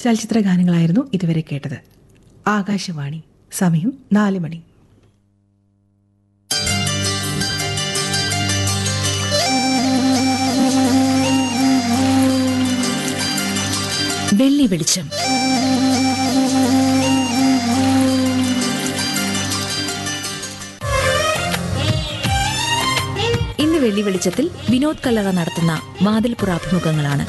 ചലച്ചിത്ര ഗാനങ്ങളായിരുന്നു ഇതുവരെ കേട്ടത് ആകാശവാണി സമയം നാല് മണി വെള്ളി വെളിച്ചം ഇന്ന് വെള്ളി വെളിച്ചത്തിൽ വിനോദ് കല്ലറ നടത്തുന്ന വാതിൽപ്പുറ അഭിമുഖങ്ങളാണ്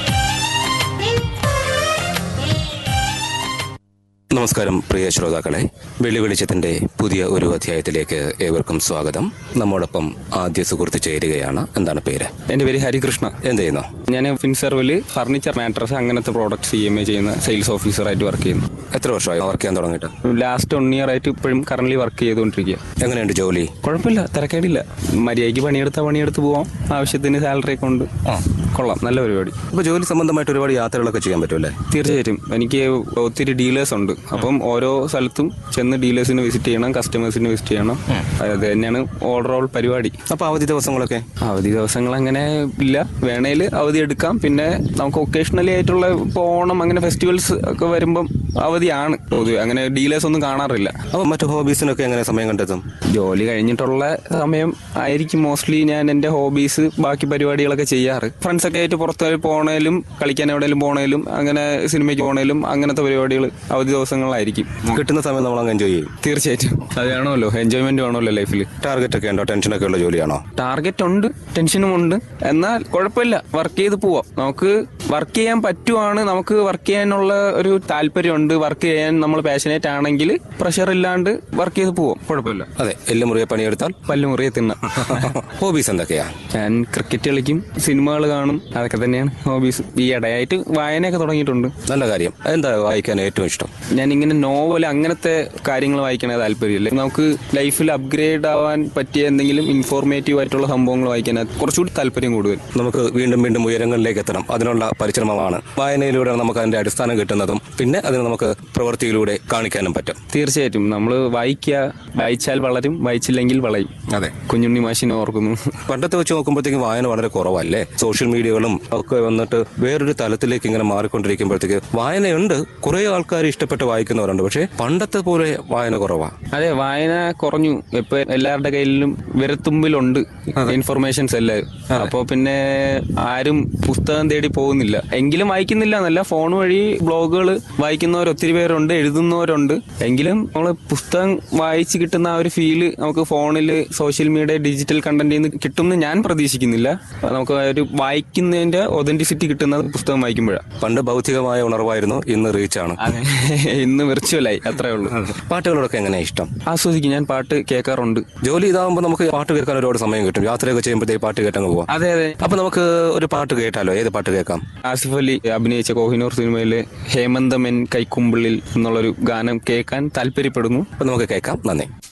നമസ്കാരം പ്രിയ ശ്രോതാക്കളെ വെള്ളി വെളിച്ചത്തിന്റെ പുതിയ ഒരു അധ്യായത്തിലേക്ക് ഏവർക്കും സ്വാഗതം നമ്മോടൊപ്പം ആദ്യ സുഹൃത്ത് ചേരുകയാണ് എന്താണ് പേര് എൻ്റെ പേര് ഹരികൃഷ്ണ എന്ത് ചെയ്യുന്നു ഞാൻ ഫിൻസർവിൽ ഫർണിച്ചർ മാട്രസ് അങ്ങനത്തെ പ്രോഡക്ട്സ് സി എം എ ചെയ്യുന്ന സെയിൽസ് ഓഫീസറായിട്ട് വർക്ക് ചെയ്യുന്നു എത്ര വർഷമായി വർക്ക് ചെയ്യാൻ തുടങ്ങിയിട്ട് ലാസ്റ്റ് വൺ ഇയർ ആയിട്ട് ഇപ്പോഴും കറന്റ് വർക്ക് ചെയ്തുകൊണ്ടിരിക്കുക എങ്ങനെയുണ്ട് ജോലി കുഴപ്പമില്ല തിരക്കേടില്ല മര്യാദയ്ക്ക് പണിയെടുത്താൽ പണിയെടുത്ത് പോവാം ആവശ്യത്തിന് സാലറി ഒക്കെ ഉണ്ട് കൊള്ളാം നല്ല പരിപാടി ഇപ്പൊ ജോലി സംബന്ധമായിട്ട് ഒരുപാട് യാത്രകളൊക്കെ ചെയ്യാൻ പറ്റുമല്ലേ തീർച്ചയായിട്ടും എനിക്ക് ഒത്തിരി ഡീലേഴ്സ് ഉണ്ട് അപ്പം ഓരോ സ്ഥലത്തും ചെന്ന് ഡീലേഴ്സിനെ വിസിറ്റ് ചെയ്യണം കസ്റ്റമേഴ്സിനെ വിസിറ്റ് ചെയ്യണം അത് തന്നെയാണ് ഓവറോൾ പരിപാടി അപ്പൊ അവധി ദിവസങ്ങളൊക്കെ അവധി ദിവസങ്ങൾ അങ്ങനെ ഇല്ല വേണേൽ അവധി എടുക്കാം പിന്നെ നമുക്ക് ഒക്കേഷണലി ആയിട്ടുള്ള ഇപ്പോൾ ഓണം അങ്ങനെ ഫെസ്റ്റിവൽസ് ഒക്കെ വരുമ്പം അവധിയാണ് പൊതുവെ അങ്ങനെ ഡീലേഴ്സ് ഒന്നും കാണാറില്ല അപ്പൊ മറ്റു ഹോബീസിനൊക്കെ എങ്ങനെ സമയം കണ്ടെത്തും ജോലി കഴിഞ്ഞിട്ടുള്ള സമയം ആയിരിക്കും മോസ്റ്റ്ലി ഞാൻ എൻ്റെ ഹോബീസ് ബാക്കി പരിപാടികളൊക്കെ ചെയ്യാറ് ഫ്രണ്ട്സ് ഒക്കെ ആയിട്ട് പുറത്ത് പോണേലും കളിക്കാൻ എവിടെയെങ്കിലും പോണേലും അങ്ങനെ സിനിമയ്ക്ക് പോണേലും അങ്ങനത്തെ പരിപാടികൾ അവധി ദിവസങ്ങളിലായിരിക്കും കിട്ടുന്ന സമയം നമ്മൾ അങ്ങ് എൻജോയ് ചെയ്യും തീർച്ചയായിട്ടും അത് വേണമല്ലോ എൻജോയ്മെന്റ് വേണമല്ലോ ലൈഫിൽ ടാർഗറ്റ് ഒക്കെ ഉണ്ടോ ടെൻഷനൊക്കെ ഉള്ള ജോലിയാണോ ടാർഗറ്റ് ഉണ്ട് ടെൻഷനും ഉണ്ട് എന്നാൽ കുഴപ്പമില്ല വർക്ക് ചെയ്ത് പോവാം നമുക്ക് വർക്ക് ചെയ്യാൻ പറ്റുവാണ് നമുക്ക് വർക്ക് ചെയ്യാനുള്ള ഒരു താല്പര്യമുണ്ട് വർക്ക് ചെയ്യാൻ നമ്മൾ പാഷനേറ്റ് ആണെങ്കിൽ പ്രഷർ ഇല്ലാണ്ട് വർക്ക് ചെയ്ത് പോവാം കുഴപ്പമില്ല അതെ എല്ലാം മുറിയെ പണിയെടുത്താൽ പല്ലുമുറിയെ തിന്നാം ഹോബീസ് എന്തൊക്കെയാ ഞാൻ ക്രിക്കറ്റ് കളിക്കും സിനിമകൾ കാണും അതൊക്കെ തന്നെയാണ് ഹോബീസ് ഈ ഇടയായിട്ട് വായനയൊക്കെ തുടങ്ങിയിട്ടുണ്ട് നല്ല കാര്യം എന്താ വായിക്കാൻ ഏറ്റവും ഇഷ്ടം ഞാൻ ഇങ്ങനെ നോവൽ അങ്ങനത്തെ കാര്യങ്ങൾ വായിക്കണേ താല്പര്യമില്ല നമുക്ക് ലൈഫിൽ അപ്ഗ്രേഡ് ആവാൻ പറ്റിയ എന്തെങ്കിലും ഇൻഫോർമേറ്റീവ് ആയിട്ടുള്ള സംഭവങ്ങൾ വായിക്കാൻ കുറച്ചുകൂടി താല്പര്യം കൂടുതൽ നമുക്ക് വീണ്ടും വീണ്ടും ഉയരങ്ങളിലേക്ക് എത്തണം അതിനുള്ള പരിശ്രമമാണ് വായനയിലൂടെ നമുക്ക് അതിന്റെ അടിസ്ഥാനം കിട്ടുന്നതും പിന്നെ അതിന് നമുക്ക് പ്രവൃത്തിയിലൂടെ കാണിക്കാനും പറ്റും തീർച്ചയായിട്ടും നമ്മൾ വായിക്കുക വായിച്ചാൽ വളരും വായിച്ചില്ലെങ്കിൽ വളയും അതെ കുഞ്ഞുണ്ണി മാഷിനെ ഓർക്കുന്നു പണ്ടത്തെ വെച്ച് നോക്കുമ്പോഴത്തേക്കും വായന വളരെ കുറവല്ലേ സോഷ്യൽ മീഡിയകളും ഒക്കെ വന്നിട്ട് വേറൊരു തലത്തിലേക്ക് ഇങ്ങനെ മാറിക്കൊണ്ടിരിക്കുമ്പോഴത്തേക്ക് വായനയുണ്ട് കുറെ ആൾക്കാർ ഇഷ്ടപ്പെട്ട് വായിക്കുന്നവരുണ്ട് പക്ഷേ പണ്ടത്തെ പോലെ വായന കുറവാ അതെ വായന കുറഞ്ഞു ഇപ്പൊ എല്ലാവരുടെ കയ്യിലും വിരത്തുമ്പിലുണ്ട് ഇൻഫർമേഷൻസ് എല്ലാവരും അപ്പോ പിന്നെ ആരും പുസ്തകം തേടി പോകുന്നില്ല എങ്കിലും വായിക്കുന്നില്ല എന്നല്ല ഫോൺ വഴി ബ്ലോഗുകൾ വായിക്കുന്നവർ ഒത്തിരി പേരുണ്ട് എഴുതുന്നവരുണ്ട് എങ്കിലും നമ്മൾ പുസ്തകം വായിച്ച് കിട്ടുന്ന ആ ഒരു ഫീല് നമുക്ക് ഫോണിൽ സോഷ്യൽ മീഡിയ ഡിജിറ്റൽ കണ്ടന്റിൽ നിന്ന് കിട്ടുമെന്ന് ഞാൻ പ്രതീക്ഷിക്കുന്നില്ല നമുക്ക് ആ ഒരു വായിക്കുന്നതിന്റെ ഒതന്റിസിറ്റി കിട്ടുന്നത് പുസ്തകം വായിക്കുമ്പോഴാണ് പണ്ട് ഭൗതികമായ ഉണർവായിരുന്നു ഇന്ന് റീച്ചാണ് അതെ ഇന്ന് വിർച്വലായി അത്രേ ഉള്ളൂ പാട്ടുകളോടൊക്കെ എങ്ങനെ ഇഷ്ടം ആസ്വദിക്കും ഞാൻ പാട്ട് കേൾക്കാറുണ്ട് ജോലി ഇതാകുമ്പോൾ നമുക്ക് പാട്ട് കേൾക്കാൻ ഒരുപാട് സമയം കിട്ടും യാത്രയൊക്കെ ചെയ്യുമ്പോഴത്തേക്ക് പാട്ട് കേട്ടങ്ങ് പോവാം അതെ അതെ അപ്പൊ നമുക്ക് ഒരു പാട്ട് കേട്ടാലോ ഏത് പാട്ട് കേൾക്കാം ആസിഫ് അലി അഭിനയിച്ച കോഹിനൂർ സിനിമയിലെ ഹേമന്തമെൻ കൈക്കുമ്പിളിൽ എന്നുള്ളൊരു ഗാനം കേൾക്കാൻ താല്പര്യപ്പെടുന്നു അപ്പൊ നമുക്ക് കേൾക്കാം നന്ദി